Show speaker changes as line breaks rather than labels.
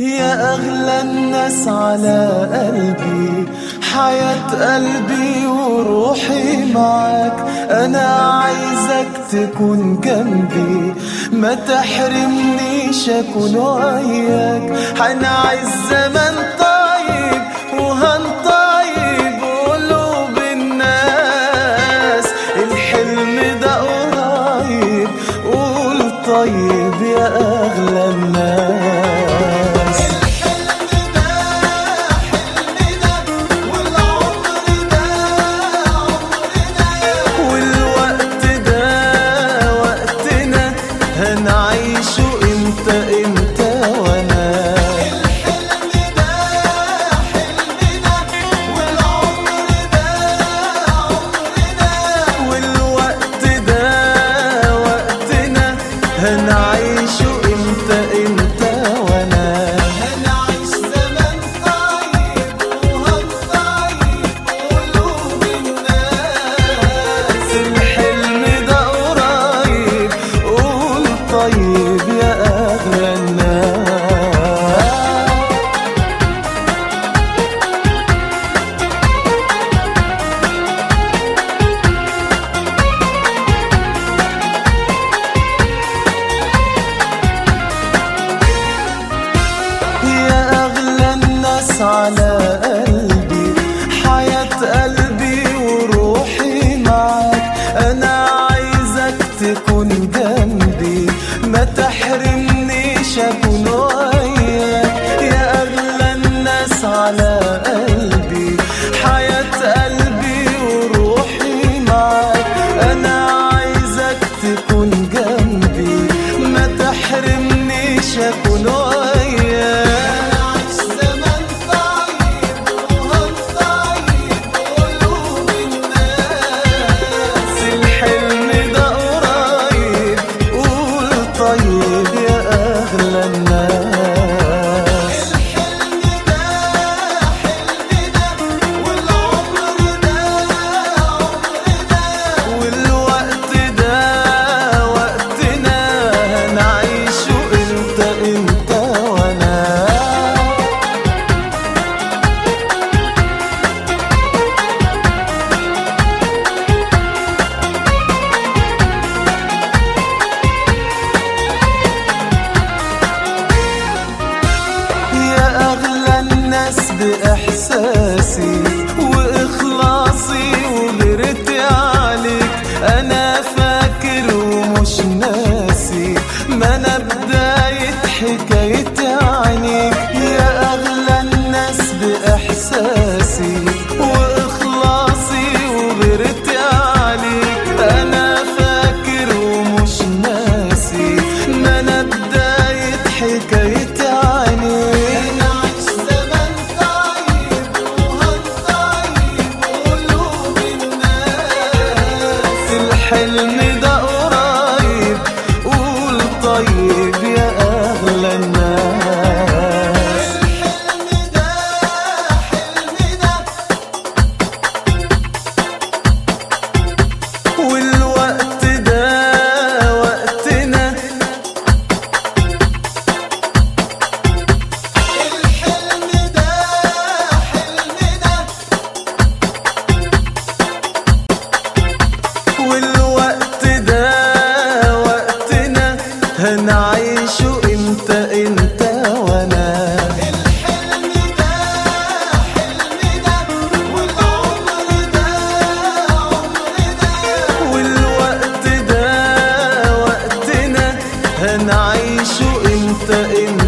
يا أغلى الناس على قلبي حياة قلبي وروحي معاك أنا عايزك تكون جنبي ما تحرمنيش أكون وياك هنعيش زمن طيب وهنطيب قلوب الناس الحلم ده قريب قول طيب يا أغلى الناس والوقت ده وقتنا هنعيشه امتى امتى وانا والوقت ده وقتنا هنعيشه امتى امتى وانا هنعيش زمن طيب وهنطيب قلوب الناس الحلم ده قريب قول طيب يا اغلى الناس يا أغلى الناس على قلبي حياة قلبي وروحي معاك أنا عايزك تكون جنبي ما تحرمنيش أكون وياك يا أغلى الناس على قلبي حياة قلبي وروحي معاك أنا عايزك تكون جنبي ما تحرمنيش أكون وياك زمن طيب وهنطيب قلوب الناس الحلم ده قريب قول طيب يا أغلى الناس والوقت ده وقتنا هنعيشه امتى امتى وانا يا أغلى الناس بإحساسي وإخلاصي وغيرتي عليك أنا فاكر ومش ناسي ما أنا بداية حكايتي عنيك يا أغلى الناس بإحساسي وإخلاصي وغيرتي عليك أنا فاكر ومش ناسي ما أنا بداية حكايتي عنيك هنعيش زمن طيب وهنطيب قلوب الناس الحلم ده قريب قول طيب يا أغلى الناس الحلم ده حلمنا والوقت ده وقتنا الحلم ده حلمنا والوقت ده وقتنا هنعيشه امتى امتى وانا الحلم ده حلمنا والعمر ده عمرنا والوقت ده وقتنا هنعيشه امتى امتى